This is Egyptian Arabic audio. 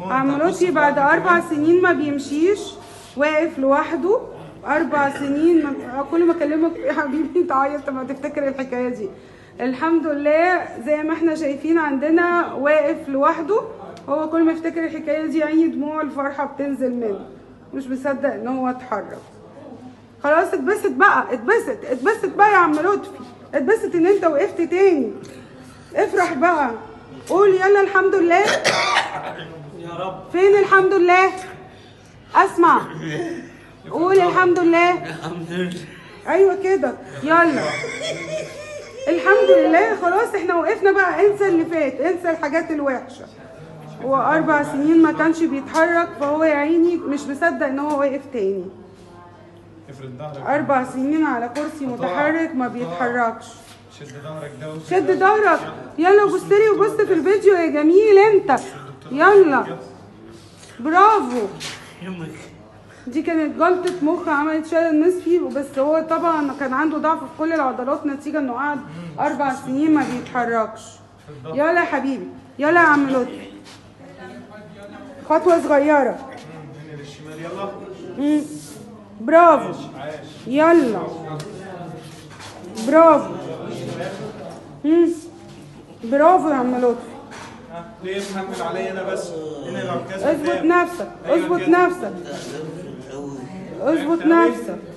التليفون عم طب بص لطفي في بعد قلبي اربع كده. سنين ما بيمشيش واقف لوحده اربع سنين ما- كل ما اكلمك يا حبيبي تعيط لما تفتكر الحكايه دي الحمد لله زي ما احنا شايفين عندنا واقف لوحده هو كل ما يفتكر الحكايه دي عيني دموع الفرحه بتنزل منه مش مصدق ان هو اتحرك خلاص اتبسط بقى اتبسط اتبسط بقى يا عم لطفي اتبسط ان انت وقفت تاني افرح بقى قول يلا الحمد لله يا رب فين الحمد لله اسمع قول الحمد لله الحمد لله ايوه كده يلا الحمد لله خلاص احنا وقفنا بقى انسى اللي فات انسى الحاجات الوحشه هو اربع سنين ما كانش بيتحرك فهو يا عيني مش مصدق ان هو واقف تاني افرد ظهرك اربع سنين على كرسي متحرك ما بيتحركش شد ظهرك ده وشد شد ظهرك يلا بص لي وبص في الفيديو يا جميل انت يلا برافو يمك دي كانت جلطة مخ عملت شلل نصفي بس هو طبعا كان عنده ضعف في كل العضلات نتيجة انه قعد أربع سنين ما بيتحركش يلا يا حبيبي يلا يا عم لطفي خطوة صغيرة من للشمال يلا مم. برافو عاش يلا برافو مم. برافو يا عم لطفي ها ليه محمل عليا انا بس هنا العكاز اظبط قدام. نفسك أيوة اظبط كده. نفسك اظبط نفسك